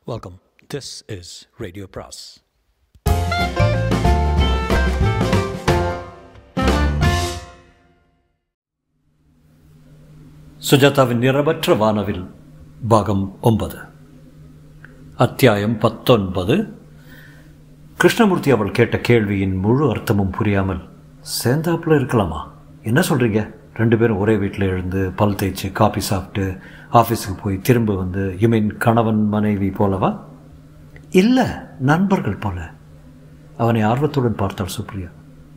Welcome. This is Radio Pras. சுஜாதாவின் நிறமற்ற வானவில் பாகம் ஒன்பது அத்தியாயம் பத்தொன்பது கிருஷ்ணமூர்த்தி அவள் கேட்ட கேள்வியின் முழு அர்த்தமும் புரியாமல் சேர்ந்தாப்புல இருக்கலாமா என்ன சொல்கிறீங்க ரெண்டு பேரும் ஒரே வீட்டில் எழுந்து பல் தேய்ச்சி காபி சாப்பிட்டு ஆஃபீஸுக்கு போய் திரும்ப வந்து யூ மீன் கணவன் மனைவி போலவா இல்லை நண்பர்கள் போல அவனை ஆர்வத்துடன் பார்த்தாள் சுப்ரியா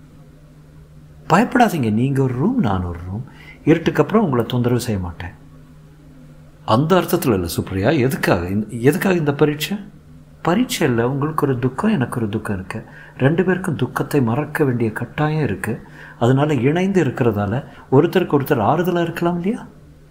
பயப்படாதீங்க நீங்கள் ஒரு ரூம் நான் ஒரு ரூம் இருட்டுக்கு அப்புறம் உங்களை தொந்தரவு செய்ய மாட்டேன் அந்த அர்த்தத்தில் இல்லை சுப்ரியா எதுக்காக இந்த- எதுக்காக இந்த பரீட்சை பரீட்சை இல்லை உங்களுக்கு ஒரு துக்கம் எனக்கு ஒரு துக்கம் இருக்கு ரெண்டு பேருக்கும் துக்கத்தை மறக்க வேண்டிய கட்டாயம் இருக்கு அதனால இணைந்து இருக்கிறதால ஒருத்தருக்கு ஒருத்தர் ஆறுதலாக இருக்கலாம் இல்லையா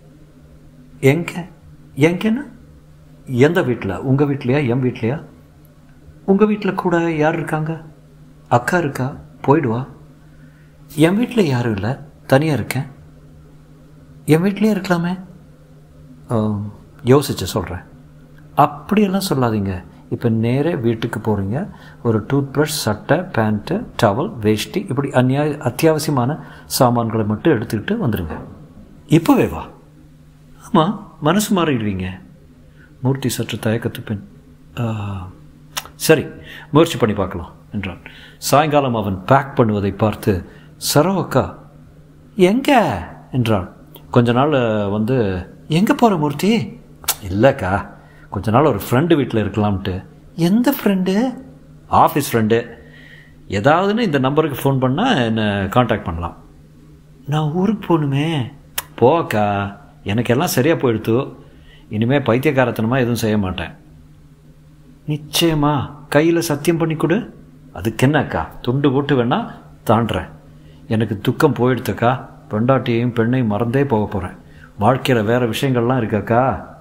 எங்க எங்கன்னா எந்த வீட்டில் உங்கள் வீட்லையா என் வீட்லையா உங்கள் வீட்டில் கூட யார் இருக்காங்க அக்கா இருக்கா போயிடுவா என் வீட்டில் யாரும் இல்லை தனியாக இருக்கேன் என் வீட்லேயே இருக்கலாமே ஆம், யோசிச்சு சொல்கிறேன் அப்படியெல்லாம் சொல்லாதீங்க இப்போ நேரே வீட்டுக்கு போகிறீங்க ஒரு டூத் ப்ரஷ் சட்டை பேண்ட்டு டவல் வேஷ்டி இப்படி அந்நியாய அத்தியாவசியமான சாமான்களை மட்டும் எடுத்துக்கிட்டு வந்துடுங்க இப்போவே வா ஆமாம் மனசு மாறிடுவீங்க மூர்த்தி சற்று தயக்கத்து பின் "ஆ, சரி முயற்சி பண்ணி பார்க்கலாம் என்றான் சாயங்காலம் அவன் பேக் பண்ணுவதை பார்த்து சரோ அக்கா எங்க என்றாள் கொஞ்ச நாள் வந்து எங்கே போகிற மூர்த்தி இல்லைக்கா கொஞ்ச நாள் ஒரு ஃப்ரெண்டு வீட்டில் இருக்கலாம்ட்டு எந்த ஃப்ரெண்டு ஆஃபீஸ் ஃப்ரெண்டு ஏதாவதுன்னு இந்த நம்பருக்கு ஃபோன் பண்ணால் என்னை காண்டாக்ட் பண்ணலாம் நான் ஊருக்கு போகணுமே போக்கா எனக்கு எல்லாம் சரியாக போயிடுத்து இனிமேல் பைத்தியக்காரத்தனமாக எதுவும் செய்ய மாட்டேன் நிச்சயமா கையில் சத்தியம் பண்ணி கொடு அதுக்கு என்னக்கா துண்டு போட்டு வேணா தாண்டுறேன் எனக்கு துக்கம் போயிடுத்துக்கா பெண்டாட்டியையும் பெண்ணையும் மறந்தே போக போகிறேன் வாழ்க்கையில் வேறு விஷயங்கள்லாம் இருக்காக்கா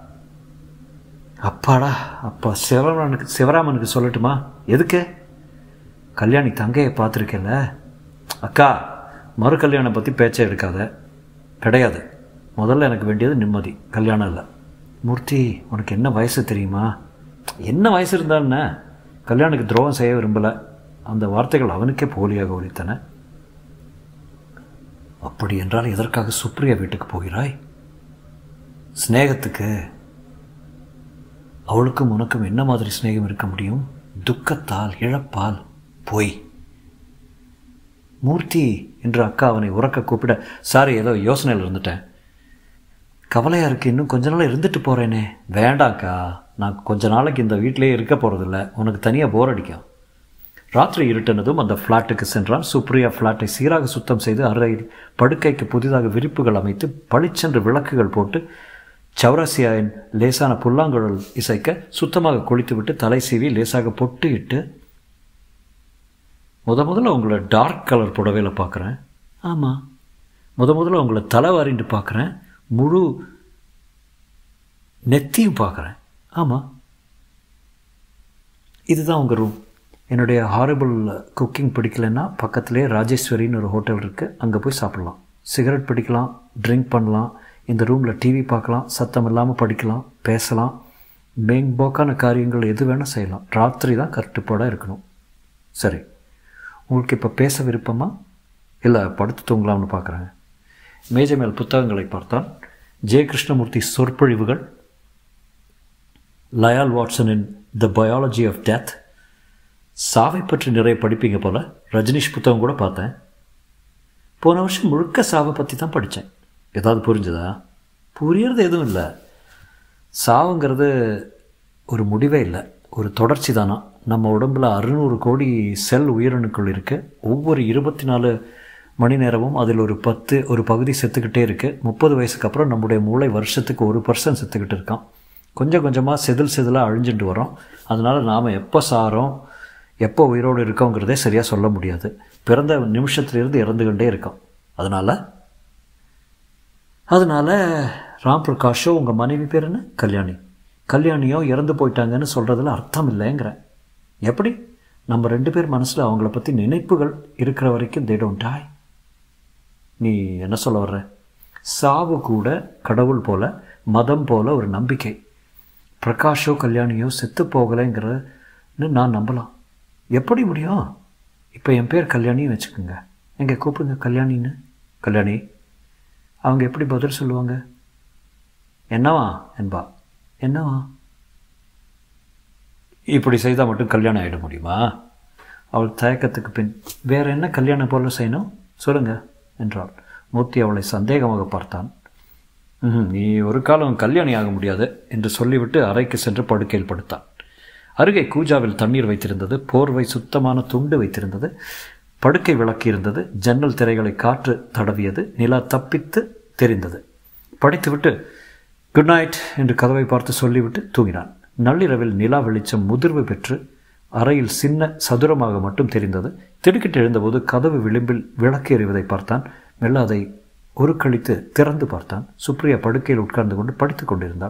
அப்பாடா அப்பா சிவராமனுக்கு சிவராமனுக்கு சொல்லட்டுமா எதுக்கு கல்யாணி தங்கையை பார்த்துருக்கேல்ல அக்கா மறு கல்யாணம் பற்றி பேச்சே எடுக்காத கிடையாது முதல்ல எனக்கு வேண்டியது நிம்மதி கல்யாணம் இல்லை மூர்த்தி உனக்கு என்ன வயசு தெரியுமா என்ன வயசு இருந்தா என்ன கல்யாணுக்கு துரோகம் செய்ய விரும்பலை அந்த வார்த்தைகள் அவனுக்கே போலியாக ஒலித்தன அப்படி என்றால் எதற்காக சுப்ரியா வீட்டுக்கு போகிறாய் சிநேகத்துக்கு அவளுக்கும் உனக்கும் என்ன மாதிரி சிநேகம் இருக்க முடியும் துக்கத்தால் இழப்பால் போய் மூர்த்தி என்று அக்கா அவனை உறக்க கூப்பிட சாரி ஏதோ யோசனையில் இருந்துட்டேன் கவலையாக இருக்கு இன்னும் கொஞ்ச நாள் இருந்துட்டு போகிறேனே வேண்டாம்க்கா நான் கொஞ்ச நாளைக்கு இந்த வீட்டிலேயே இருக்க போகிறதில்ல உனக்கு தனியாக போர் அடிக்கும் ராத்திரி இருட்டினதும் அந்த ஃப்ளாட்டுக்கு சென்றான் சுப்ரியா ஃப்ளாட்டை சீராக சுத்தம் செய்து அறையில் படுக்கைக்கு புதிதாக விரிப்புகள் அமைத்து பளிச்சென்று விளக்குகள் போட்டு சௌராசியாவின் லேசான புல்லாங்குழல் இசைக்க சுத்தமாக குளித்துவிட்டு தலை சீவி லேசாக பொட்டு இட்டு முத முதல்ல உங்களை டார்க் கலர் புடவையில் பார்க்குறேன் ஆமாம் முத முதல்ல உங்களை தலை வாரிண்டு பார்க்குறேன் முழு நெத்தியும் பார்க்குறேன் ஆமாம் இதுதான் உங்கள் ரூம் என்னுடைய ஹாரிபிள் குக்கிங் பிடிக்கலன்னா பக்கத்துலேயே ராஜேஸ்வரின்னு ஒரு ஹோட்டல் இருக்குது அங்கே போய் சாப்பிட்லாம் சிகரெட் பிடிக்கலாம் ட்ரிங்க் பண்ணலாம் இந்த ரூமில் டிவி பார்க்கலாம் சத்தம் இல்லாமல் படிக்கலாம் பேசலாம் மேம்போக்கான காரியங்கள் எது வேணால் செய்யலாம் ராத்திரி தான் கட்டுப்பாடாக இருக்கணும் சரி உங்களுக்கு இப்போ பேச விருப்பமா இல்லை படுத்து தூங்கலாம்னு பார்க்குறேன் மேஜை மேல் புத்தகங்களை பார்த்தான் ஜெய கிருஷ்ணமூர்த்தி சொற்பொழிவுகள் லயால் வாட்சனின் த பயாலஜி ஆஃப் டெத் சாவை பற்றி நிறைய படிப்பீங்க போல் ரஜினிஷ் புத்தகம் கூட பார்த்தேன் போன வருஷம் முழுக்க சாவை பற்றி தான் படித்தேன் ஏதாவது புரிஞ்சுதா புரியறது எதுவும் இல்லை சாவுங்கிறது ஒரு முடிவே இல்லை ஒரு தொடர்ச்சி தானா நம்ம உடம்புல அறுநூறு கோடி செல் உயிரணுக்கள் இருக்குது ஒவ்வொரு இருபத்தி நாலு மணி நேரமும் அதில் ஒரு பத்து ஒரு பகுதி செத்துக்கிட்டே இருக்குது முப்பது வயசுக்கு அப்புறம் நம்முடைய மூளை வருஷத்துக்கு ஒரு பர்சன்ட் செத்துக்கிட்டு இருக்கான் கொஞ்சம் கொஞ்சமாக செதில் செதிலாக அழிஞ்சுட்டு வரோம் அதனால் நாம் எப்போ சாரோம் எப்போ உயிரோடு இருக்கோங்கிறதே சரியாக சொல்ல முடியாது பிறந்த நிமிஷத்துலேருந்து இறந்துகிட்டே இருக்கோம் அதனால் அதனால் ராம் பிரகாஷோ உங்கள் மனைவி பேர் என்ன கல்யாணி கல்யாணியோ இறந்து போயிட்டாங்கன்னு சொல்கிறதுல அர்த்தம் இல்லைங்கிறேன் எப்படி நம்ம ரெண்டு பேர் மனசில் அவங்கள பற்றி நினைப்புகள் இருக்கிற வரைக்கும் தே டோன்ட் die நீ என்ன சொல்ல வர்ற சாவு கூட கடவுள் போல மதம் போல ஒரு நம்பிக்கை பிரகாஷோ கல்யாணியோ செத்து போகலைங்கிறன்னு நான் நம்பலாம் எப்படி முடியும் இப்போ என் பேர் கல்யாணின்னு வச்சுக்கோங்க எங்கே கூப்பிடுங்க கல்யாணின்னு கல்யாணி அவங்க எப்படி பதில் சொல்லுவாங்க என்னவா என்பா என்னவா இப்படி செய்தால் மட்டும் கல்யாணம் ஆகிட முடியுமா அவள் தயக்கத்துக்கு பின் வேற என்ன கல்யாணம் போல செய்யணும் சொல்லுங்க என்றாள் மூர்த்தி அவளை சந்தேகமாக பார்த்தான் "ம்ஹும், நீ ஒரு காலம் கல்யாணி ஆக முடியாது என்று சொல்லிவிட்டு அறைக்கு சென்று படுக்கையில் படுத்தான் அருகே கூஜாவில் தண்ணீர் வைத்திருந்தது போர்வை சுத்தமான துண்டு வைத்திருந்தது படுக்கை விளக்கு இருந்தது ஜன்னல் திரைகளை காற்று தடவியது நிலா தப்பித்து தெரிந்தது படித்துவிட்டு குட் நைட் என்று கதவை பார்த்து சொல்லிவிட்டு தூங்கினான் நள்ளிரவில் நிலா வெளிச்சம் முதிர்வு பெற்று அறையில் சின்ன சதுரமாக மட்டும் தெரிந்தது திடுக்கிட்டு எழுந்தபோது கதவு விளிம்பில் விளக்கு எறிவதை பார்த்தான் மெல்ல அதை ஒரு கழித்து திறந்து பார்த்தான் சுப்ரியா படுக்கையில் உட்கார்ந்து கொண்டு படித்துக் கொண்டிருந்தாள்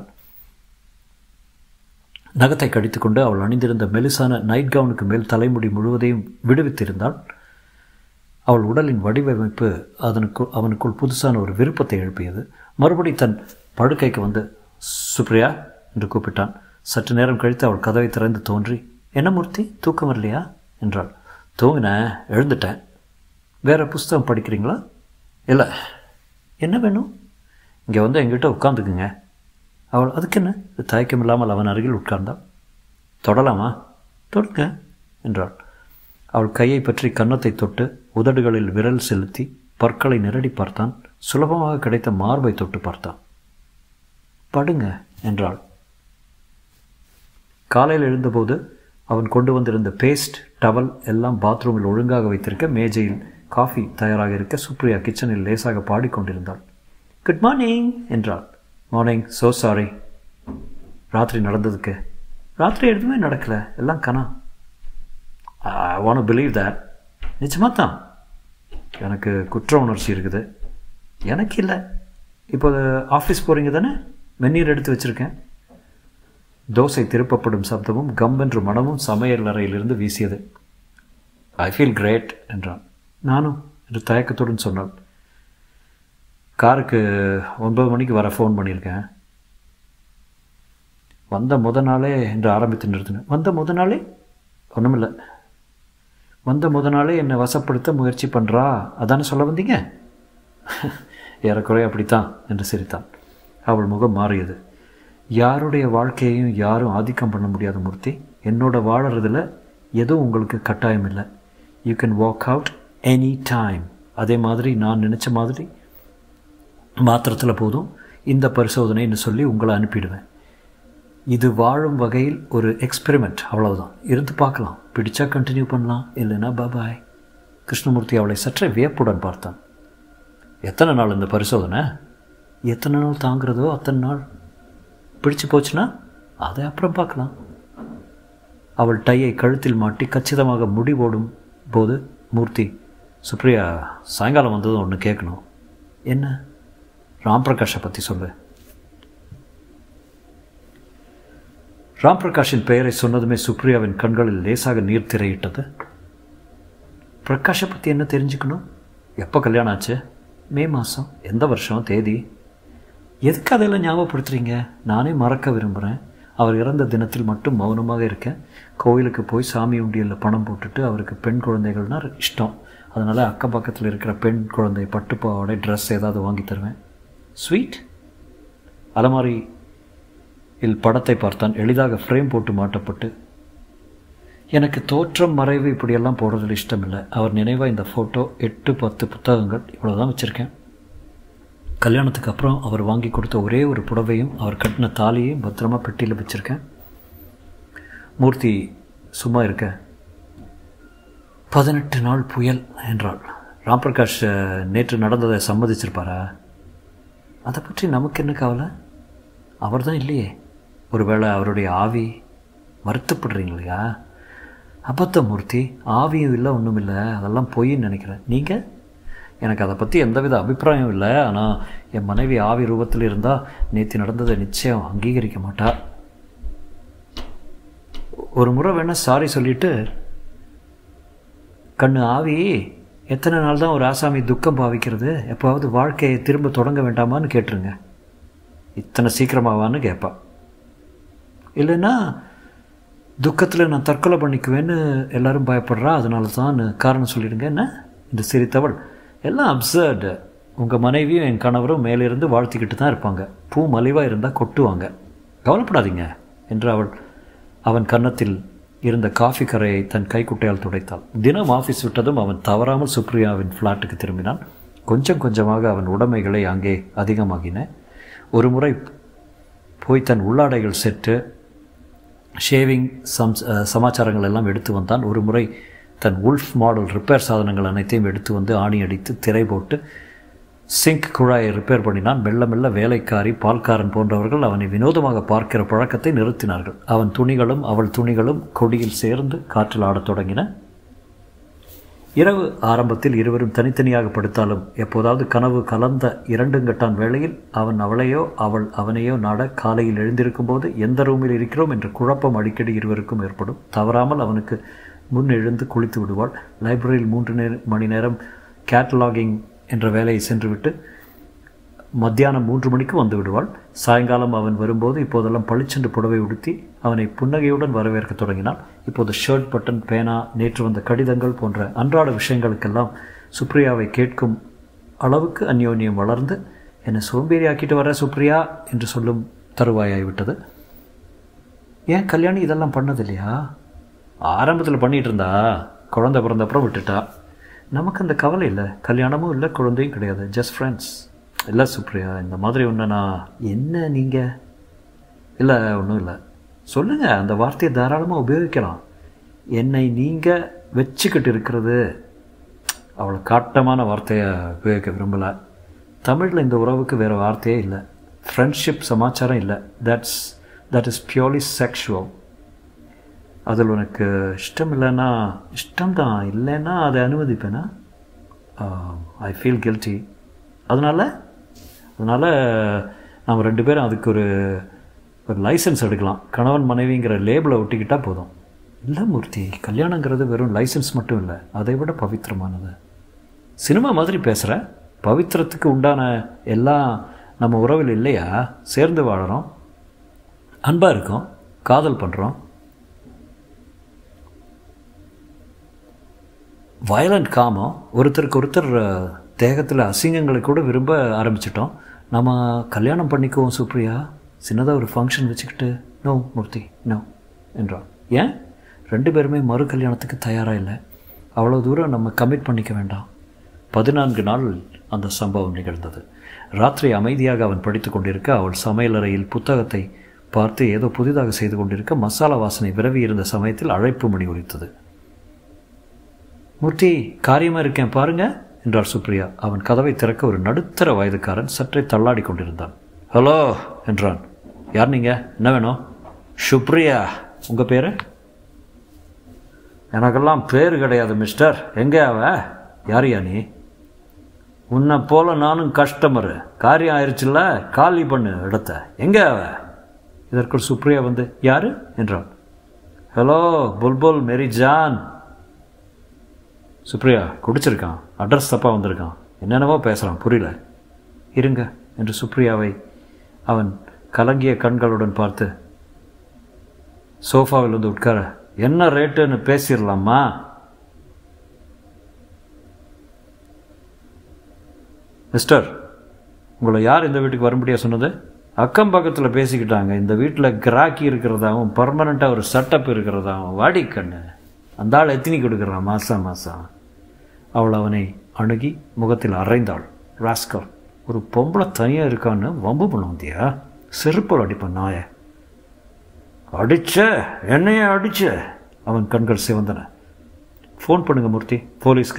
நகத்தை கடித்துக்கொண்டு அவள் அணிந்திருந்த மெலிசான நைட் கவுனுக்கு மேல் தலைமுடி முழுவதையும் விடுவித்திருந்தாள் அவள் உடலின் வடிவமைப்பு அதனுக்குள் அவனுக்குள் புதுசான ஒரு விருப்பத்தை எழுப்பியது மறுபடி தன் படுக்கைக்கு வந்து சுப்ரியா என்று கூப்பிட்டான் சற்று நேரம் கழித்து அவள் கதவை திறந்து தோன்றி என்ன மூர்த்தி தூக்கம் வரலையா என்றாள் தூங்கினேன் எழுந்துட்டேன் வேற புஸ்தகம் படிக்கிறீங்களா இல்லை என்ன வேணும் இங்கே வந்து எங்கிட்ட உட்காந்துக்குங்க அவள் அதுக்கு என்ன தயக்கம் இல்லாமல் அவன் அருகில் உட்கார்ந்தாள் தொடலாமா தொடுங்க என்றாள் அவள் கையை பற்றி கன்னத்தை தொட்டு உதடுகளில் விரல் செலுத்தி பற்களை நிரடி பார்த்தான் சுலபமாக கிடைத்த மார்பை தொட்டு பார்த்தான் படுங்க என்றாள் காலையில் எழுந்தபோது அவன் கொண்டு வந்திருந்த பேஸ்ட் டவல் எல்லாம் பாத்ரூமில் ஒழுங்காக வைத்திருக்க மேஜையில் காஃபி தயாராக இருக்க சுப்ரியா கிச்சனில் லேசாக பாடிக்கொண்டிருந்தாள் குட் மார்னிங் என்றாள் மார்னிங் சோ சாரி ராத்திரி நடந்ததுக்கு ராத்திரி எதுவுமே நடக்கலை எல்லாம் கனா ஐ வாண்ட் பிலீவ் தட் நிச்சயமாக தான் எனக்கு குற்ற உணர்ச்சி இருக்குது எனக்கு இல்லை இப்போ ஆஃபீஸ் போகிறீங்க தானே வெந்நீர் எடுத்து வச்சுருக்கேன் தோசை திருப்பப்படும் சப்தமும் கம்பென்று மனமும் சமையல் அறையிலிருந்து வீசியது ஐ ஃபீல் கிரேட் என்றான் நானும் என்று தயக்கத்துடன் சொன்னாள் காருக்கு ஒன்பது மணிக்கு வர ஃபோன் பண்ணியிருக்கேன் வந்த முத நாளே என்று ஆரம்பித்து நிறுத்தினேன் வந்த முத நாளே ஒன்றுமில்லை வந்த முத நாளே என்னை வசப்படுத்த முயற்சி பண்ணுறா அதானே சொல்ல வந்தீங்க ஏறக்குறைய அப்படித்தான் என்று சிரித்தான் அவள் முகம் மாறியது யாருடைய வாழ்க்கையையும் யாரும் ஆதிக்கம் பண்ண முடியாத மூர்த்தி என்னோட வாழறதுல எதுவும் உங்களுக்கு கட்டாயம் இல்லை you can walk out any time அதே மாதிரி நான் நினச்ச மாதிரி மாத்திரத்தில் போதும் இந்த பரிசோதனைன்னு சொல்லி உங்களை அனுப்பிடுவேன் இது வாழும் வகையில் ஒரு எக்ஸ்பெரிமெண்ட் அவ்வளவுதான் இருந்து பார்க்கலாம் பிடிச்சா கண்டினியூ பண்ணலாம் இல்லைன்னா பாபாய் கிருஷ்ணமூர்த்தி அவளை சற்றே வியப்புடன் பார்த்தான் எத்தனை நாள் இந்த பரிசோதனை எத்தனை நாள் தாங்கிறதோ அத்தனை நாள் பிடிச்சு போச்சுன்னா அதை அப்புறம் பார்க்கலாம் அவள் டையை கழுத்தில் மாட்டி கச்சிதமாக முடி போடும் போது மூர்த்தி சுப்ரியா சாயங்காலம் வந்ததும் ஒன்று கேட்கணும் என்ன ராம் பிரகாஷை பற்றி சொல்லு ராம் பிரகாஷின் பெயரை சொன்னதுமே சுப்ரியாவின் கண்களில் லேசாக நீர் திரையிட்டது பிரகாஷை பற்றி என்ன தெரிஞ்சுக்கணும் எப்போ கல்யாணம் ஆச்சு மே மாதம் எந்த வருஷம் தேதி எதுக்கு அதெல்லாம் ஞாபகப்படுத்துறீங்க நானே மறக்க விரும்புகிறேன் அவர் இறந்த தினத்தில் மட்டும் மௌனமாக இருக்கேன் கோவிலுக்கு போய் சாமி உண்டியலில் பணம் போட்டுட்டு அவருக்கு பெண் குழந்தைகள்னா இஷ்டம் அதனால் அக்கம் பக்கத்தில் இருக்கிற பெண் குழந்தை பட்டுப்பாவோட ட்ரெஸ் ஏதாவது வாங்கி தருவேன் ஸ்வீட் அலமாரி இல் படத்தை பார்த்தான் எளிதாக ஃப்ரேம் போட்டு மாட்டப்பட்டு எனக்கு தோற்றம் மறைவு இப்படியெல்லாம் போடுறதுல இஷ்டம் இல்லை அவர் நினைவாக இந்த ஃபோட்டோ எட்டு பத்து புத்தகங்கள் இவ்வளோதான் வச்சுருக்கேன் கல்யாணத்துக்கு அப்புறம் அவர் வாங்கி கொடுத்த ஒரே ஒரு புடவையும் அவர் கட்டின தாலியையும் பத்திரமா பெட்டியில் வச்சுருக்கேன் மூர்த்தி சும்மா இருக்க பதினெட்டு நாள் புயல் என்றாள் ராம்பிரகாஷ் நேற்று நடந்ததை சம்மதிச்சிருப்பாரா அதை பற்றி நமக்கு என்ன கவலை அவர் தான் இல்லையே ஒருவேளை அவருடைய ஆவி வருத்தப்படுறீங்க இல்லையா அபத்தமூர்த்தி ஆவியும் இல்லை ஒன்றும் இல்லை அதெல்லாம் பொய்ன்னு நினைக்கிறேன் நீங்கள் எனக்கு அதை பற்றி எந்தவித அபிப்பிராயம் இல்லை ஆனால் என் மனைவி ஆவி ரூபத்தில் இருந்தால் நேற்று நடந்ததை நிச்சயம் அங்கீகரிக்க மாட்டா ஒரு முறை வேணால் சாரி சொல்லிவிட்டு கண்ணு ஆவி எத்தனை நாள் தான் ஒரு ஆசாமி துக்கம் பாவிக்கிறது எப்போவாவது வாழ்க்கையை திரும்ப தொடங்க வேண்டாமான்னு கேட்டுருங்க இத்தனை சீக்கிரமாவான்னு கேட்பா இல்லைன்னா துக்கத்தில் நான் தற்கொலை பண்ணிக்குவேன்னு எல்லாரும் பயப்படுறா அதனால தான் காரணம் சொல்லிடுங்க என்ன இந்த சிரித்தவள் எல்லாம் அப்சர்டு உங்கள் மனைவியும் என் கணவரும் மேலிருந்து வாழ்த்திக்கிட்டு தான் இருப்பாங்க பூ மலிவாக இருந்தால் கொட்டுவாங்க கவலைப்படாதீங்க என்று அவள் அவன் கன்னத்தில் இருந்த காஃபி கரையை தன் கைக்குட்டையால் துடைத்தாள் தினம் ஆஃபீஸ் விட்டதும் அவன் தவறாமல் சுப்ரியாவின் ஃப்ளாட்டுக்கு திரும்பினான் கொஞ்சம் கொஞ்சமாக அவன் உடைமைகளை அங்கே அதிகமாகின ஒரு முறை போய் தன் உள்ளாடைகள் செட்டு ஷேவிங் சம் சமாச்சாரங்கள் எல்லாம் எடுத்து வந்தான் ஒரு முறை தன் உல்ஃப் மாடல் ரிப்பேர் சாதனங்கள் அனைத்தையும் எடுத்து வந்து ஆணி அடித்து திரை போட்டு சிங்க் குழாயை ரிப்பேர் பண்ணினான் மெல்ல மெல்ல வேலைக்காரி பால்காரன் போன்றவர்கள் அவனை வினோதமாக பார்க்கிற பழக்கத்தை நிறுத்தினார்கள் அவன் துணிகளும் அவள் துணிகளும் கொடியில் சேர்ந்து காற்றில் ஆடத் தொடங்கின இரவு ஆரம்பத்தில் இருவரும் தனித்தனியாக படுத்தாலும் எப்போதாவது கனவு கலந்த இரண்டுங்கட்டான் வேளையில் அவன் அவளையோ அவள் அவனையோ நாட காலையில் எழுந்திருக்கும் போது எந்த ரூமில் இருக்கிறோம் என்ற குழப்பம் அடிக்கடி இருவருக்கும் ஏற்படும் தவறாமல் அவனுக்கு முன் எழுந்து குளித்து விடுவாள் லைப்ரரியில் மூன்று நேர மணி நேரம் கேட்டலாகிங் என்ற வேலையை சென்றுவிட்டு மத்தியானம் மூன்று மணிக்கு வந்து விடுவாள் சாயங்காலம் அவன் வரும்போது இப்போதெல்லாம் பளிச்சென்று புடவை உடுத்தி அவனை புன்னகையுடன் வரவேற்க தொடங்கினாள் இப்போது ஷர்ட் பட்டன் பேனா நேற்று வந்த கடிதங்கள் போன்ற அன்றாட விஷயங்களுக்கெல்லாம் சுப்ரியாவை கேட்கும் அளவுக்கு அந்யோன்யம் வளர்ந்து என்னை சோம்பேறி ஆக்கிட்டு வர சுப்ரியா என்று சொல்லும் தருவாயாகிவிட்டது ஏன் கல்யாணி இதெல்லாம் பண்ணது இல்லையா ஆரம்பத்தில் பண்ணிகிட்டு இருந்தா குழந்தை பிறந்தப்புறம் விட்டுட்டா நமக்கு அந்த கவலை இல்லை கல்யாணமும் இல்லை குழந்தையும் கிடையாது ஜஸ்ட் ஃப்ரெண்ட்ஸ் இல்லை சுப்ரியா இந்த மாதிரி ஒன்று நான் என்ன நீங்கள் இல்லை ஒன்றும் இல்லை சொல்லுங்கள் அந்த வார்த்தையை தாராளமாக உபயோகிக்கலாம் என்னை நீங்கள் வச்சுக்கிட்டு இருக்கிறது அவ்வளோ காட்டமான வார்த்தையை உபயோகிக்க விரும்பலை தமிழில் இந்த உறவுக்கு வேறு வார்த்தையே இல்லை ஃப்ரெண்ட்ஷிப் சமாச்சாரம் இல்லை that's that is purely sexual அதில் உனக்கு இஷ்டம் இல்லைன்னா இஷ்டம்தான் இல்லைன்னா அதை அனுமதிப்பேனா ஐ ஃபீல் கில்ட்டி அதனால் அதனால் நம்ம ரெண்டு பேரும் அதுக்கு ஒரு ஒரு லைசன்ஸ் எடுக்கலாம் கணவன் மனைவிங்கிற லேபிளை ஒட்டிக்கிட்டால் போதும் இல்லை மூர்த்தி கல்யாணங்கிறது வெறும் லைசன்ஸ் மட்டும் இல்லை அதை விட பவித்திரமானது சினிமா மாதிரி பேசுகிற பவித்திரத்துக்கு உண்டான எல்லாம் நம்ம உறவில் இல்லையா சேர்ந்து வாழறோம் அன்பாக இருக்கோம் காதல் பண்ணுறோம் வயலண்ட் காமம் ஒருத்தருக்கு ஒருத்தர் தேகத்தில் அசிங்கங்களை கூட விரும்ப ஆரம்பிச்சிட்டோம் நம்ம கல்யாணம் பண்ணிக்குவோம் சுப்ரியா சின்னதாக ஒரு ஃபங்க்ஷன் வச்சுக்கிட்டு நோ மூர்த்தி நோ என்றான் ஏன் ரெண்டு பேருமே மறு கல்யாணத்துக்கு தயாராக இல்லை அவ்வளோ தூரம் நம்ம கமிட் பண்ணிக்க வேண்டாம் பதினான்கு நாள் அந்த சம்பவம் நிகழ்ந்தது ராத்திரி அமைதியாக அவன் படித்து கொண்டிருக்க அவள் சமையலறையில் புத்தகத்தை பார்த்து ஏதோ புதிதாக செய்து கொண்டிருக்க மசாலா வாசனை விரவி இருந்த சமயத்தில் அழைப்பு மணி ஒலித்தது மூர்த்தி காரியமாக இருக்கேன் பாருங்க என்றார் சுப்ரியா அவன் கதவை திறக்க ஒரு நடுத்தர வயதுக்காரன் சற்றே தள்ளாடி கொண்டிருந்தான் ஹலோ என்றான் யார் நீங்கள் என்ன வேணும் சுப்ரியா உங்கள் பேர் எனக்கெல்லாம் பேர் கிடையாது மிஸ்டர் எங்கே அவ யாரியா நீ உன்னை போல நானும் கஸ்டமரு காரியம் ஆயிடுச்சுல்ல காலி பண்ணு இடத்த எங்கே அவ இதற்குள் சுப்ரியா வந்து யாரு என்றான் hello Bulbul Mary John Supriya குடிச்சிருக்கான் அட்ரஸ் தப்பாக வந்திருக்கான் என்னென்னவோ பேசுகிறான் புரியல இருங்க என்று சுப்ரியாவை அவன் கலங்கிய கண்களுடன் பார்த்து சோஃபாவில் வந்து உட்கார என்ன ரேட்டுன்னு பேசிடலாமா மிஸ்டர் உங்களை யார் இந்த வீட்டுக்கு வரும்படியாக சொன்னது அக்கம் பக்கத்தில் பேசிக்கிட்டாங்க இந்த வீட்டில் கிராக்கி இருக்கிறதாவும் பர்மனண்ட்டாக ஒரு செட்டப் இருக்கிறதாவும் வாடி கண்ணு அந்த ஆள் எத்தினி கொடுக்குறான் மாதம் மாதம் அவள் அவனை அணுகி முகத்தில் அரைந்தாள் ராஸ்கர் ஒரு பொம்பளை தனியாக இருக்கான்னு வம்பு பண்ண வந்தியா செருப்பால் அடிப்பான் நாய அடிச்ச என்னைய அடிச்ச அவன் கண்கள் சிவந்தன ஃபோன் பண்ணுங்க மூர்த்தி போலீஸ்க்கு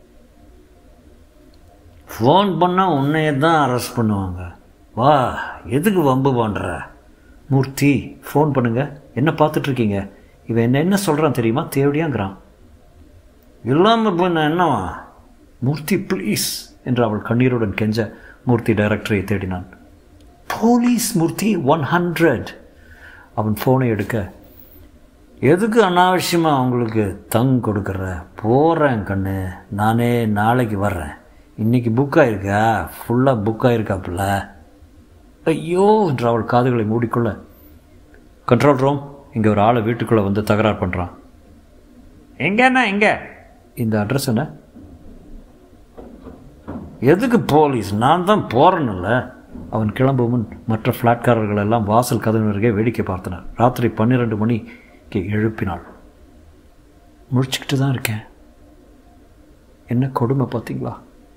ஃபோன் பண்ணால் உன்னையே தான் அரெஸ்ட் பண்ணுவாங்க வா எதுக்கு வம்பு பண்ணுற மூர்த்தி ஃபோன் பண்ணுங்க என்ன பார்த்துட்ருக்கீங்க இவன் என்ன என்ன சொல்கிறான் தெரியுமா தேவடியாங்கிறான் இல்லாமல் போய் என்னவா மூர்த்தி ப்ளீஸ் என்று அவள் கண்ணீருடன் கெஞ்ச மூர்த்தி டைரக்டரை தேடினான் போலீஸ் மூர்த்தி ஒன் ஹண்ட்ரட் அவன் ஃபோனை எடுக்க எதுக்கு அனாவசியமாக அவங்களுக்கு தங் கொடுக்குற போகிறேன் கண்ணு நானே நாளைக்கு வர்றேன் இன்றைக்கி புக் ஆயிருக்கா ஃபுல்லாக புக் ஆயிருக்காப்புல ஐயோ என்று அவள் காதுகளை மூடிக்கொள்ள கண்ட்ரோல் ரூம் இங்கே ஒரு ஆளை வீட்டுக்குள்ளே வந்து தகராறு பண்ணுறான் எங்கண்ணா எங்கே இந்த அட்ரஸ் என்ன எதுக்கு போலீஸ் நான் தான் போகிறேன்னுல்ல அவன் கிளம்பும் முன் மற்ற ஃப்ளாட்காரர்கள் எல்லாம் வாசல் கதவு அருகே வேடிக்கை பார்த்தனர் ராத்திரி பன்னிரெண்டு மணிக்கு எழுப்பினாள் முடிச்சுக்கிட்டு தான் இருக்கேன் என்ன கொடுமை பார்த்தீங்களா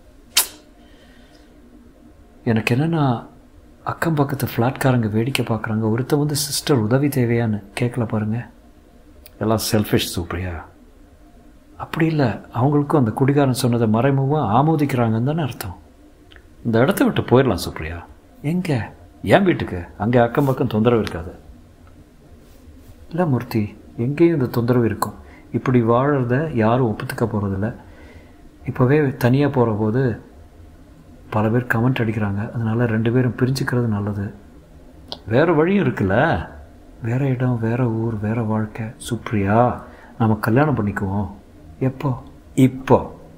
எனக்கு என்னென்னா அக்கம் பக்கத்து ஃப்ளாட்காரங்க வேடிக்கை பார்க்குறாங்க ஒருத்த வந்து சிஸ்டர் உதவி தேவையான்னு கேட்கல பாருங்கள் எல்லாம் செல்ஃபிஷ் சூப்பரியா அப்படி இல்லை அவங்களுக்கும் அந்த குடிகாரன் சொன்னதை மறைமுகமாக ஆமோதிக்கிறாங்கன்னு தானே அர்த்தம் இந்த இடத்த விட்டு போயிடலாம் சுப்ரியா எங்கே ஏன் வீட்டுக்கு அங்கே அக்கம் பக்கம் தொந்தரவு இருக்காது இல்லை மூர்த்தி எங்கேயும் இந்த தொந்தரவு இருக்கும் இப்படி வாழறத யாரும் ஒப்புத்துக்க போகிறதில்ல இப்போவே தனியாக போகிற போது பல பேர் கமெண்ட் அடிக்கிறாங்க அதனால் ரெண்டு பேரும் பிரிஞ்சுக்கிறது நல்லது வேறு வழியும் இருக்குல்ல வேறு இடம் வேறு ஊர் வேறு வாழ்க்கை சுப்ரியா நம்ம கல்யாணம் பண்ணிக்குவோம் எப்போ இப்போ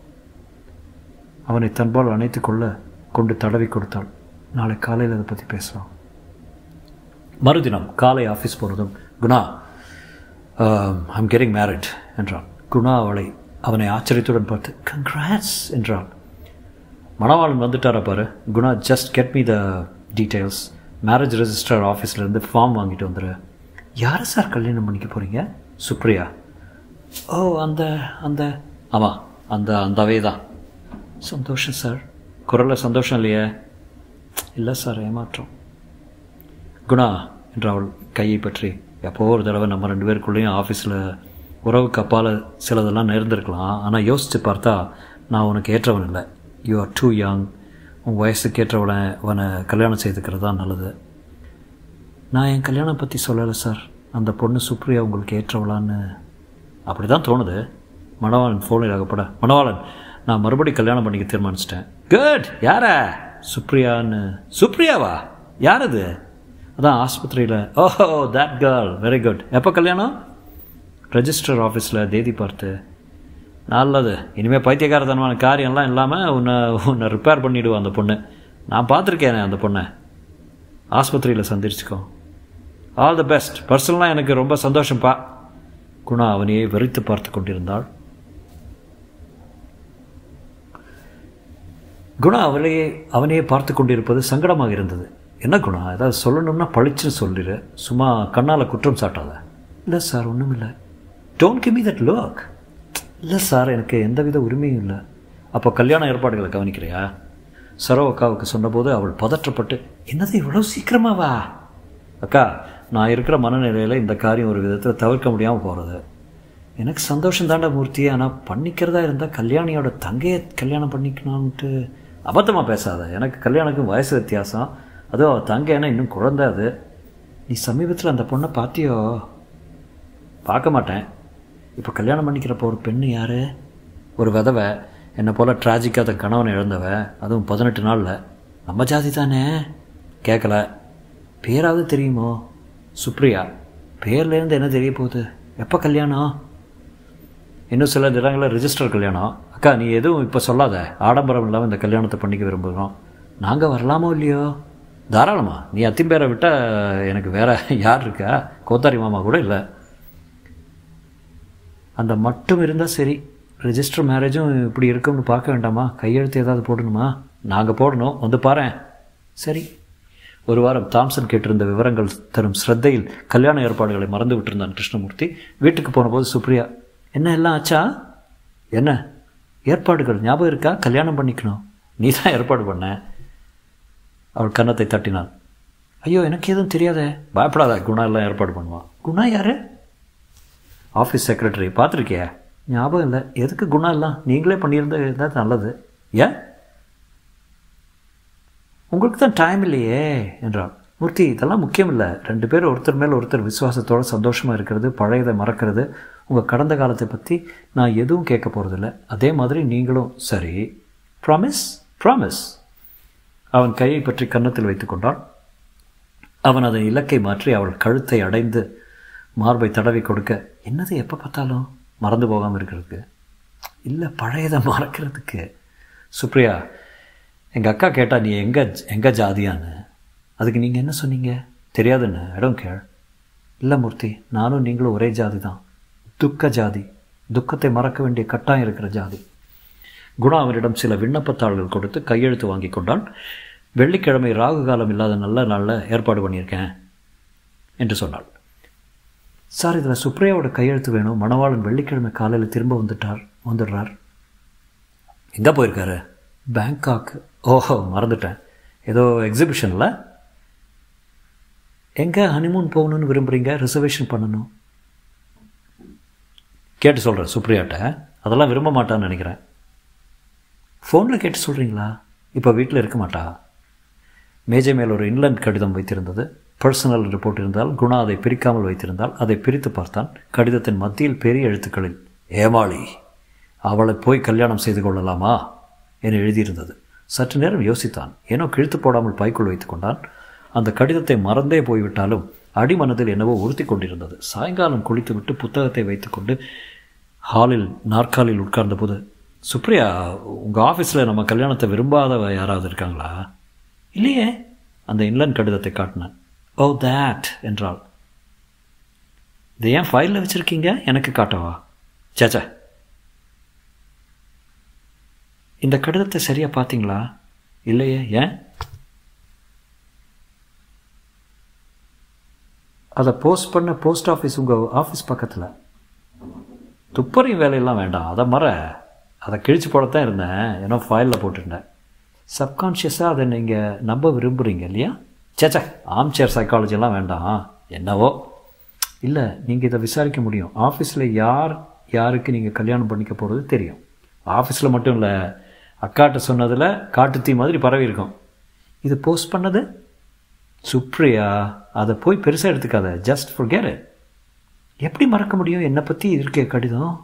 அவனை தன்பால் அணைத்து கொள்ள கொண்டு தடவி கொடுத்தாள் நாளை காலையில் அதை பற்றி பேசலாம் மறுதினம் காலை ஆஃபீஸ் போனதும் குணா ஐம் கெட்டிங் மேரிட் என்றான் குணா அவளை அவனை ஆச்சரியத்துடன் பார்த்து கங்க்ராட்ஸ் என்றாள் மணவாளன் வந்துட்டாரா பாரு Guna just get me the details marriage register ஆஃபீஸ்லேருந்து ஃபார்ம் வாங்கிட்டு வந்துடு யாரை சார் கல்யாணம் பண்ணிக்க போகிறீங்க சுப்ரியா ஓ அந்த அந்த ஆமாம் அந்த அந்தவே தான் சந்தோஷம் சார் குரலில் சந்தோஷம் இல்லையே இல்லை சார் ஏமாற்றம் குணா என்று அவள் கையை பற்றி எப்போ ஒரு தடவை நம்ம ரெண்டு பேருக்குள்ளேயும் ஆஃபீஸில் உறவுக்கு அப்பால் சிலதெல்லாம் நேர்ந்திருக்கலாம் ஆனால் யோசித்து பார்த்தா நான் உனக்கு ஏற்றவன் இல்லை யூ ஆர் டூ யங் உன் வயசுக்கு ஏற்றவனை அவனை கல்யாணம் செய்துக்கிறது தான் நல்லது நான் என் கல்யாணம் பற்றி சொல்லலை சார் அந்த பொண்ணு சுப்ரியா உங்களுக்கு ஏற்றவளான்னு அப்படி தான் தோணுது மணவாளன் ஃபோனில் ஆகப்பட மணவாளன் நான் மறுபடி கல்யாணம் பண்ணிக்க தீர்மானிச்சிட்டேன் குட் யாரா சுப்ரியான்னு சுப்ரியாவா யார் அது அதான் ஆஸ்பத்திரியில் ஓஹோ தட் கேர்ள் வெரி குட் எப்போ கல்யாணம் ரெஜிஸ்டர் ஆஃபீஸில் தேதி பார்த்து நல்லது இனிமேல் பைத்தியக்காரத்தனமான காரியம்லாம் இல்லாமல் உன்னை உன்னை ரிப்பேர் பண்ணிவிடுவோம் அந்த பொண்ணு நான் பார்த்துருக்கேன் அந்த பொண்ணை ஆஸ்பத்திரியில் சந்திரிச்சுக்கோ ஆல் தி பெஸ்ட் பர்சனலாக எனக்கு ரொம்ப சந்தோஷம்ப்பா குணா அவனையே வெறித்து பார்த்து கொண்டிருந்தாள் குணா அவளையே அவனையே பார்த்து கொண்டிருப்பது சங்கடமாக இருந்தது என்ன குணா ஏதாவது சொல்லணும்னா பளிச்சுன்னு சொல்லிடு சும்மா கண்ணால் குற்றம் சாட்டாத இல்லை சார் ஒன்றும் இல்லை don't give me that look இல்லை சார் எனக்கு எந்தவித உரிமையும் இல்லை அப்போ கல்யாண ஏற்பாடுகளை கவனிக்கிறியா சரோ அக்காவுக்கு சொன்னபோது அவள் பதற்றப்பட்டு என்னது இவ்வளோ சீக்கிரமாவா அக்கா நான் இருக்கிற மனநிலையில் இந்த காரியம் ஒரு விதத்தில் தவிர்க்க முடியாமல் போகிறது எனக்கு சந்தோஷம் தாண்டா மூர்த்தி ஆனால் பண்ணிக்கிறதா இருந்தால் கல்யாணியோட தங்கையை கல்யாணம் பண்ணிக்கணும்ன்ட்டு அபத்தமாக பேசாத எனக்கு கல்யாணக்கும் வயசு வித்தியாசம் அதுவும் அவள் தங்கைன்னா இன்னும் குழந்தை அது நீ சமீபத்தில் அந்த பொண்ணை பார்த்தியோ பார்க்க மாட்டேன் இப்போ கல்யாணம் பண்ணிக்கிறப்போ ஒரு பெண்ணு யார் ஒரு விதவை என்னை போல் ட்ராஜிக்காக தன் கணவனை இழந்தவ அதுவும் பதினெட்டு நாளில் நம்ம ஜாதி தானே கேட்கல பேராவது தெரியுமோ சுப்ரியா பேர்லேருந்து என்ன தெரிய போகுது எப்போ கல்யாணம் இன்னும் சில இடங்களில் ரிஜிஸ்டர் கல்யாணம் அக்கா நீ எதுவும் இப்போ சொல்லாத ஆடம்பரம் இல்லாமல் இந்த கல்யாணத்தை பண்ணிக்க விரும்புகிறோம் நாங்கள் வரலாமோ இல்லையோ தாராளமா நீ அத்திம்பேரை விட்டால் எனக்கு வேற யார் இருக்கா கோத்தாரி மாமா கூட இல்லை அந்த மட்டும் இருந்தால் சரி ரிஜிஸ்டர் மேரேஜும் இப்படி இருக்கும்னு பார்க்க வேண்டாமா கையெழுத்து ஏதாவது போடணுமா நாங்கள் போடணும் வந்து பாரு சரி ஒரு வாரம் தாம்சன் கேட்டிருந்த விவரங்கள் தரும் ஸ்ரத்தையில் கல்யாண ஏற்பாடுகளை மறந்து விட்டிருந்தான் கிருஷ்ணமூர்த்தி வீட்டுக்கு போனபோது சுப்ரியா என்ன எல்லாம் ஆச்சா என்ன ஏற்பாடுகள் ஞாபகம் இருக்கா கல்யாணம் பண்ணிக்கணும் நீ தான் ஏற்பாடு பண்ண அவள் கன்னத்தை தட்டினாள் ஐயோ எனக்கு எதுவும் தெரியாதே பயப்படாத குணா எல்லாம் ஏற்பாடு பண்ணுவான் குணா யாரு ஆஃபீஸ் செக்ரட்டரி பார்த்துருக்கியா ஞாபகம் இல்லை எதுக்கு குணம் எல்லாம் நீங்களே பண்ணியிருந்தா நல்லது ஏன் உங்களுக்கு தான் டைம் இல்லையே என்றாள் மூர்த்தி இதெல்லாம் முக்கியம் இல்லை ரெண்டு பேரும் ஒருத்தர் மேல் ஒருத்தர் விசுவாசத்தோடு சந்தோஷமாக இருக்கிறது பழையதை மறக்கிறது உங்கள் கடந்த காலத்தை பற்றி நான் எதுவும் கேட்க போகிறதில்ல அதே மாதிரி நீங்களும் சரி ப்ராமிஸ் ப்ராமிஸ் அவன் கையை பற்றி கன்னத்தில் வைத்து கொண்டான் அவன் அதன் இலக்கை மாற்றி அவள் கழுத்தை அடைந்து மார்பை தடவி கொடுக்க என்னது எப்போ பார்த்தாலும் மறந்து போகாமல் இருக்கிறதுக்கு இல்லை பழையதை மறக்கிறதுக்கு சுப்ரியா எங்கள் அக்கா கேட்டால் நீ எங்கே எங்கே ஜாதியான்னு அதுக்கு நீங்கள் என்ன சொன்னீங்க தெரியாதுன்னு இடம் கேள் இல்லை மூர்த்தி நானும் நீங்களும் ஒரே ஜாதி தான் துக்க ஜாதி துக்கத்தை மறக்க வேண்டிய கட்டாயம் இருக்கிற ஜாதி குணா அவரிடம் சில விண்ணப்பத்தாள்கள் கொடுத்து கையெழுத்து வாங்கி கொண்டால் வெள்ளிக்கிழமை ராகு காலம் இல்லாத நல்ல நாளில் ஏற்பாடு பண்ணியிருக்கேன் என்று சொன்னாள் சார் இதில் சுப்ரியாவோட கையெழுத்து வேணும் மணவாளன் வெள்ளிக்கிழமை காலையில் திரும்ப வந்துட்டார் வந்துடுறார் எங்கே போயிருக்காரு பேங்காக் ஓஹோ மறந்துட்டேன் ஏதோ எக்ஸிபிஷனில் எங்கே ஹனிமூன் போகணுன்னு விரும்புகிறீங்க ரிசர்வேஷன் பண்ணணும் கேட்டு சொல்கிறேன் சுப்ரியாட்ட அதெல்லாம் விரும்ப மாட்டான்னு நினைக்கிறேன் ஃபோனில் கேட்டு சொல்கிறீங்களா இப்போ வீட்டில் இருக்க மாட்டா மேஜை மேல் ஒரு இன்லண்ட் கடிதம் வைத்திருந்தது பர்சனல் ரிப்போர்ட் இருந்தால் குணா அதை பிரிக்காமல் வைத்திருந்தால் அதை பிரித்து பார்த்தான் கடிதத்தின் மத்தியில் பெரிய எழுத்துக்களில் ஏமாளி அவளை போய் கல்யாணம் செய்து கொள்ளலாமா என எழுதியிருந்தது சற்று நேரம் யோசித்தான் ஏனோ கிழித்து போடாமல் பைக்குள் வைத்து கொண்டான் அந்த கடிதத்தை மறந்தே போய்விட்டாலும் அடிமனதில் என்னவோ உறுத்தி கொண்டிருந்தது சாயங்காலம் குளித்துவிட்டு புத்தகத்தை வைத்துக்கொண்டு ஹாலில் நாற்காலில் உட்கார்ந்தபோது சுப்ரியா உங்கள் ஆஃபீஸில் நம்ம கல்யாணத்தை விரும்பாத யாராவது இருக்காங்களா இல்லையே அந்த இன்லண்ட் கடிதத்தை காட்டினேன் ஓ தேட் என்றாள் இதை ஏன் ஃபைலில் வச்சுருக்கீங்க எனக்கு காட்டவா சேச்சா இந்த கடிதத்தை சரியாக பார்த்தீங்களா இல்லையே ஏன் அதை போஸ்ட் பண்ண போஸ்ட் ஆஃபீஸ் உங்கள் ஆஃபீஸ் பக்கத்தில் துப்பறி வேலையெல்லாம் வேண்டாம் அதை மற அதை கிழிச்சு போடத்தான் இருந்தேன் ஏன்னா ஃபைலில் போட்டிருந்தேன் சப்கான்ஷியஸாக அதை நீங்கள் நம்ப விரும்புகிறீங்க இல்லையா சேச்சா ஆம் சேர் சைக்காலஜிலாம் வேண்டாம் என்னவோ இல்லை நீங்கள் இதை விசாரிக்க முடியும் ஆஃபீஸில் யார் யாருக்கு நீங்கள் கல்யாணம் பண்ணிக்க போகிறது தெரியும் ஆஃபீஸில் மட்டும் இல்லை அக்காட்ட சொன்னதில் காட்டுத்தீ மாதிரி பரவி இருக்கும் இது போஸ்ட் பண்ணது சுப்ரியா அதை போய் பெருசாக எடுத்துக்காத ஜஸ்ட் ஃபார் கேர் எப்படி மறக்க முடியும் என்னை பற்றி இருக்கே கடிதம்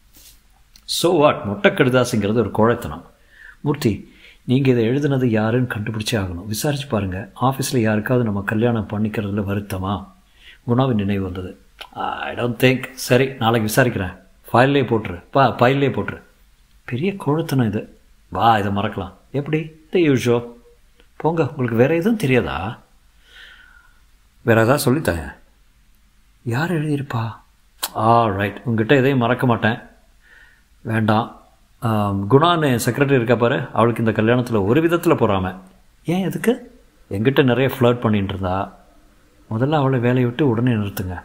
ஸோ வாட் மொட்டை கடிதாசுங்கிறது ஒரு கோழைத்தனம் மூர்த்தி நீங்கள் இதை எழுதுனது யாருன்னு கண்டுபிடிச்சே ஆகணும் விசாரிச்சு பாருங்கள் ஆஃபீஸில் யாருக்காவது நம்ம கல்யாணம் பண்ணிக்கிறதுல வருத்தமா குணாவின் நினைவு வந்தது ஐ டோன்ட் திங்க் சரி நாளைக்கு விசாரிக்கிறேன் ஃபைல்லே போட்டுரு பா ஃபைல்லே போட்டுரு பெரிய கோழத்தனம் இது வா இதை மறக்கலாம் எப்படி இந்த யூஷோ போங்க உங்களுக்கு வேறு எதுவும் தெரியாதா வேறு ஏதாவது சொல்லித்தாங்க யார் எழுதியிருப்பா ஆ ரைட் உங்ககிட்ட எதையும் மறக்க மாட்டேன் வேண்டாம் குணான்னு செக்ரட்டரி இருக்கா பாரு அவளுக்கு இந்த கல்யாணத்தில் ஒரு விதத்தில் போகிறாம ஏன் எதுக்கு எங்கிட்ட நிறைய ஃப்ளர்ட் பண்ணிட்டு இருந்தா முதல்ல அவளை வேலையை விட்டு உடனே நிறுத்துங்க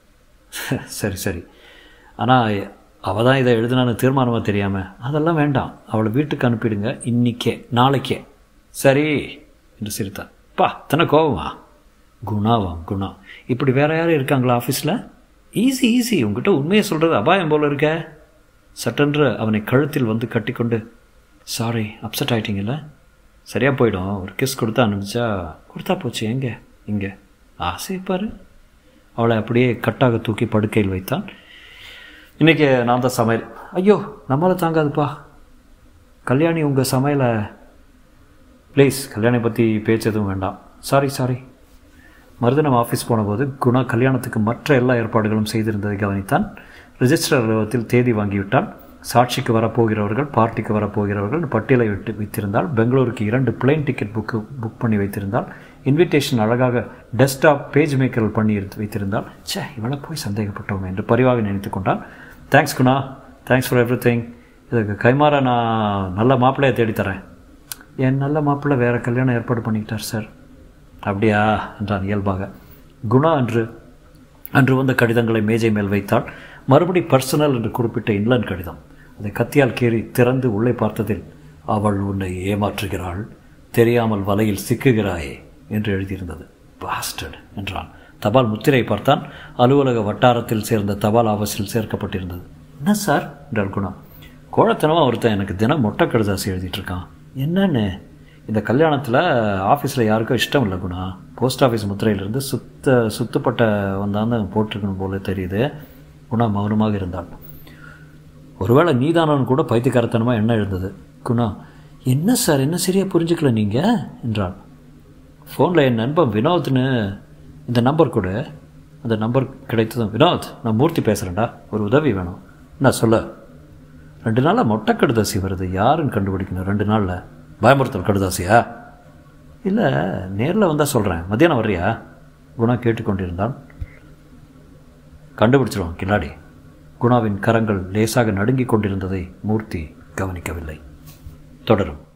சரி சரி ஆனால் அவள் தான் இதை எழுதுனான்னு தீர்மானமாக தெரியாமல் அதெல்லாம் வேண்டாம் அவளை வீட்டுக்கு அனுப்பிடுங்க இன்றைக்கே நாளைக்கே சரி என்று சிரித்தான் பா தன கோபமா குணாவாம் குணா இப்படி வேறு யாரும் இருக்காங்களா ஆஃபீஸில் ஈஸி ஈஸி உங்ககிட்ட உண்மையை சொல்கிறது அபாயம் போல் இருக்க சட்டென்று அவனை கழுத்தில் வந்து கட்டிக்கொண்டு சாரி அப்செட் ஆகிட்டீங்கல்ல சரியாக போயிடும் ஒரு கிஸ் கொடுத்தா அனுப்பிச்சா கொடுத்தா போச்சு எங்கே இங்கே ஆசைப்பார் அவளை அப்படியே கட்டாக தூக்கி படுக்கையில் வைத்தான் இன்றைக்கி நான் தான் சமையல் ஐயோ நம்மளால் தாங்காதுப்பா கல்யாணி உங்கள் சமையலை ப்ளீஸ் கல்யாணி பற்றி பேச்சு எதுவும் வேண்டாம் சாரி சாரி மருதனம் ஆஃபீஸ் போனபோது குணா கல்யாணத்துக்கு மற்ற எல்லா ஏற்பாடுகளும் செய்திருந்ததை கவனித்தான் ரிஜிஸ்டர் அலுவலகத்தில் தேதி வாங்கிவிட்டால் சாட்சிக்கு வரப்போகிறவர்கள் பார்ட்டிக்கு வரப்போகிறவர்கள் பட்டியலை விட்டு வைத்திருந்தால் பெங்களூருக்கு இரண்டு பிளேன் டிக்கெட் புக்கு புக் பண்ணி வைத்திருந்தால் இன்விடேஷன் அழகாக டெஸ்க்டாப் பேஜ் மேக்கர் பண்ணி எடுத்து வைத்திருந்தால் சே இவளை போய் சந்தேகப்பட்டோம் என்று பரிவாக நினைத்து கொண்டான் thanks Guna thanks for everything இதுக்கு கைமாற நான் நல்ல மாப்பிள்ளையை தேடித்தரேன் என் நல்ல மாப்பிள்ளை வேறு கல்யாணம் ஏற்பாடு பண்ணிக்கிட்டார் சார் அப்படியா என்றான் இயல்பாக குணா அன்று அன்று வந்த கடிதங்களை மேஜை மேல் வைத்தால் மறுபடி பர்சனல் என்று குறிப்பிட்ட இன்லன் கடிதம் அதை கத்தியால் கீறி திறந்து உள்ளே பார்த்ததில் அவள் உன்னை ஏமாற்றுகிறாள் தெரியாமல் வலையில் சிக்குகிறாயே என்று எழுதியிருந்தது பாஸ்டர்ட் என்றான் தபால் முத்திரை பார்த்தான் அலுவலக வட்டாரத்தில் சேர்ந்த தபால் ஆபீஸில் சேர்க்கப்பட்டிருந்தது என்ன சார் என்றால் குணா கோழத்தனமாக ஒருத்தன் எனக்கு தினம் மொட்டை கடுதாசி எழுதிட்டுருக்கான் என்னன்னு இந்த கல்யாணத்தில் ஆஃபீஸில் யாருக்கும் இஷ்டம் இல்லை குணா போஸ்ட் ஆஃபீஸ் முத்திரையிலிருந்து சுத்த சுத்தப்பட்ட வந்தான்னு போட்டிருக்கணும் போல தெரியுது குணா மௌனமாக இருந்தாள் ஒருவேளை நீதானவன் கூட பைத்தியக்காரத்தனமாக என்ன எழுந்தது குணா என்ன சார் என்ன சரியாக புரிஞ்சுக்கல நீங்கள் என்றாள் ஃபோனில் என் நண்பன் வினோத்னு இந்த நம்பர் கொடு அந்த நம்பர் கிடைத்ததும் வினோத் நான் மூர்த்தி பேசுகிறேன்டா ஒரு உதவி வேணும் என்ன சொல்ல ரெண்டு நாளாக மொட்டை கடுதாசி வருது யாருன்னு கண்டுபிடிக்கணும் ரெண்டு நாளில் பயமுறுத்தல் கடுதாசியா இல்லை நேரில் வந்தால் சொல்கிறேன் மத்தியானம் வர்றியா குணா கேட்டுக்கொண்டிருந்தான் கண்டுபிடிச்சிருவோம் கில்லாடி குணாவின் கரங்கள் லேசாக நடுங்கிக் கொண்டிருந்ததை மூர்த்தி கவனிக்கவில்லை தொடரும்